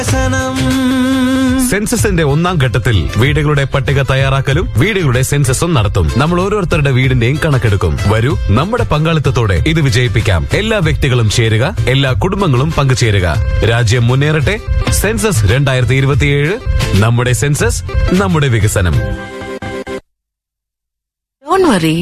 സെൻസസിന്റെ ഒന്നാം ഘട്ടത്തിൽ വീടുകളുടെ പട്ടിക തയ്യാറാക്കലും വീടുകളുടെ സെൻസസും നടത്തും നമ്മൾ ഓരോരുത്തരുടെ വീടിന്റെയും കണക്കെടുക്കും വരൂ നമ്മുടെ പങ്കാളിത്തത്തോടെ ഇത് വിജയിപ്പിക്കാം എല്ലാ വ്യക്തികളും ചേരുക എല്ലാ കുടുംബങ്ങളും പങ്കുചേരുക രാജ്യം മുന്നേറട്ടെ സെൻസസ് രണ്ടായിരത്തി ഇരുപത്തിയേഴ് നമ്മുടെ സെൻസസ് നമ്മുടെ വികസനം ഡോണ്ട് വറി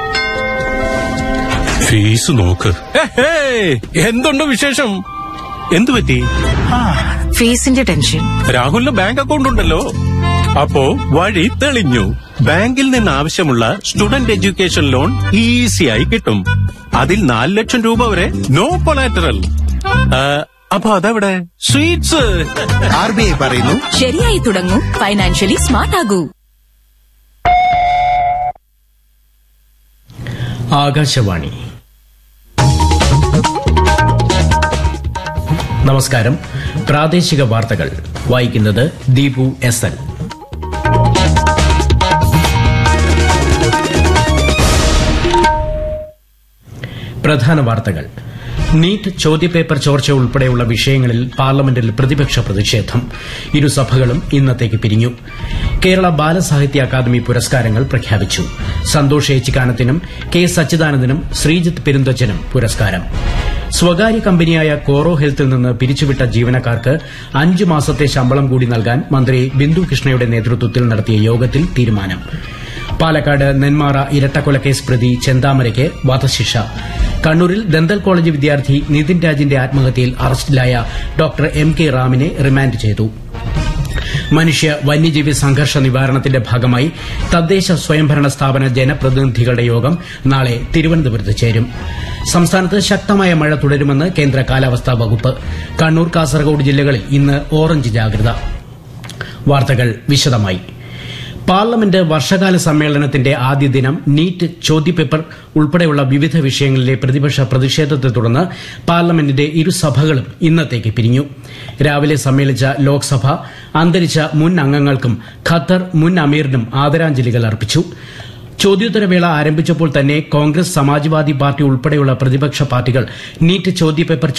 ഫീസ് നോക്ക് എന്തുണ്ട് വിശേഷം എന്തു പറ്റി ഫീസിന്റെ ടെൻഷൻ രാഹുലിന് ബാങ്ക് അക്കൗണ്ട് ഉണ്ടല്ലോ അപ്പോ വഴി തെളിഞ്ഞു ബാങ്കിൽ നിന്ന് ആവശ്യമുള്ള സ്റ്റുഡന്റ് എഡ്യൂക്കേഷൻ ലോൺ ഈസിയായി കിട്ടും അതിൽ നാല് ലക്ഷം രൂപ വരെ നോ കൊളാറ്ററൽ അപ്പൊ അതെവിടെ സ്വീറ്റ്സ് ആർ ബി ഐ പറയുന്നു ശരിയായി തുടങ്ങൂ ഫൈനാൻഷ്യലി സ്മാർട്ട് ആകൂ ആകാശവാണി നമസ്കാരം പ്രാദേശിക വാർത്തകൾ വായിക്കുന്നത് ദീപു എസ് എൽ പ്രധാന വാർത്തകൾ നീറ്റ് ചോദ്യപേപ്പർ ചോർച്ച ഉൾപ്പെടെയുള്ള വിഷയങ്ങളിൽ പാർലമെന്റിൽ പ്രതിപക്ഷ പ്രതിഷേധം ഇരുസഭകളും ഇന്നത്തേക്ക് പിരിഞ്ഞു കേരള ബാലസാഹിത്യ അക്കാദമി പുരസ്കാരങ്ങൾ പ്രഖ്യാപിച്ചു സന്തോഷ് ഏച്ചിക്കാനത്തിനും കെ സച്ചിദാനന്ദനും ശ്രീജിത്ത് പെരുന്തച്ചനും പുരസ്കാരം സ്വകാര്യ കമ്പനിയായ കോറോ ഹെൽത്തിൽ നിന്ന് പിരിച്ചുവിട്ട ജീവനക്കാർക്ക് അഞ്ചു മാസത്തെ ശമ്പളം കൂടി നൽകാൻ മന്ത്രി ബിന്ദു കൃഷ്ണയുടെ നേതൃത്വത്തിൽ നടത്തിയ യോഗത്തിൽ തീരുമാനം പാലക്കാട് നെന്മാറ ഇരട്ടക്കൊലക്കേസ് പ്രതി ചെന്താമരയ്ക്ക് വധശിക്ഷ കണ്ണൂരിൽ ദന്തൽ കോളേജ് വിദ്യാർത്ഥി നിതിൻ രാജിന്റെ ആത്മഹത്യയിൽ അറസ്റ്റിലായ ഡോക്ടർ എം കെ റാമിനെ റിമാൻഡ് ചെയ്തു മനുഷ്യ വന്യജീവി സംഘർഷ നിവാരണത്തിന്റെ ഭാഗമായി തദ്ദേശ സ്വയംഭരണ സ്ഥാപന ജനപ്രതിനിധികളുടെ യോഗം നാളെ തിരുവനന്തപുരത്ത് ചേരും സംസ്ഥാനത്ത് ശക്തമായ മഴ തുടരുമെന്ന് കേന്ദ്ര കാലാവസ്ഥാ വകുപ്പ് കണ്ണൂർ കാസർഗോഡ് ജില്ലകളിൽ ഇന്ന് ഓറഞ്ച് ജാഗ്രത വാർത്തകൾ വിശദമായി പാർലമെന്റ് വർഷകാല സമ്മേളനത്തിന്റെ ആദ്യ ദിനം നീറ്റ് ചോദ്യപേപ്പർ ഉൾപ്പെടെയുള്ള വിവിധ വിഷയങ്ങളിലെ പ്രതിപക്ഷ പ്രതിഷേധത്തെ തുടർന്ന് പാർലമെന്റിന്റെ ഇരുസഭകളും ഇന്നത്തേക്ക് പിരിഞ്ഞു രാവിലെ സമ്മേളിച്ച ലോക്സഭ അന്തരിച്ച മുൻ അംഗങ്ങൾക്കും ഖത്തർ മുൻ അമീറിനും ആദരാഞ്ജലികൾ അർപ്പിച്ചു ചോദ്യോത്തരവേള ആരംഭിച്ചപ്പോൾ തന്നെ കോൺഗ്രസ് സമാജ്വാദി പാർട്ടി ഉൾപ്പെടെയുള്ള പ്രതിപക്ഷ പാർട്ടികൾ നീറ്റ് ചോദ്യപേപ്പർ